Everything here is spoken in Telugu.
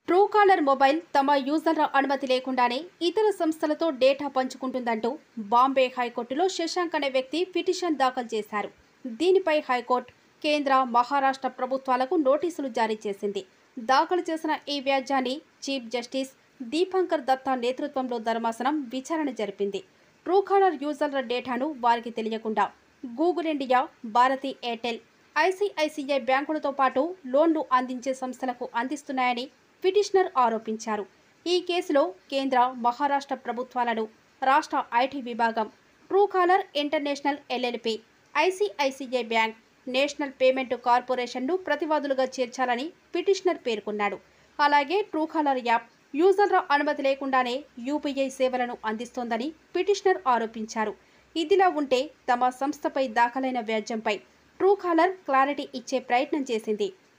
ట్రూకాలర్ మొబైల్ తమ యూజర్ల అనుమతి లేకుండానే ఇతర సంస్థలతో డేటా పంచుకుంటుందంటూ బాంబే హైకోర్టులో శశాంక్ అనే వ్యక్తి పిటిషన్ దాఖలు చేశారు దీనిపై హైకోర్టు కేంద్ర మహారాష్ట్ర ప్రభుత్వాలకు నోటీసులు జారీ చేసింది దాఖలు చేసిన ఈ వ్యాజ్యాన్ని చీఫ్ జస్టిస్ దీపాంకర్ దత్తా నేతృత్వంలో ధర్మాసనం విచారణ జరిపింది ట్రూకాలర్ యూజర్ల డేటాను వారికి తెలియకుండా Google India Bharti Airtel ICICI బ్యాంకులతో పాటు లోన్లు అందించే సంస్థలకు అందిస్తున్నాయని పిటిషనర్ ఆరోపించారు ఈ కేసులో కేంద్ర మహారాష్ట్ర ప్రభుత్వాలను రాష్ట్ర ఐటీ విభాగం Truecaller international LLP ICICI bank national payment కార్పొరేషన్ను ప్రతివాదులుగా చేర్చాలని పిటిషనర్ పేర్కొన్నాడు అలాగే ట్రూకాలర్ యాప్ యూజర్ల అనుమతి లేకుండానే యూపీఐ సేవలను అందిస్తోందని పిటిషనర్ ఆరోపించారు ఇదిలా ఉంటే తమ సంస్థపై దాఖలైన వ్యాజ్యంపై ట్రూకాలర్ క్లారిటీ ఇచ్చే ప్రయత్నం చేసింది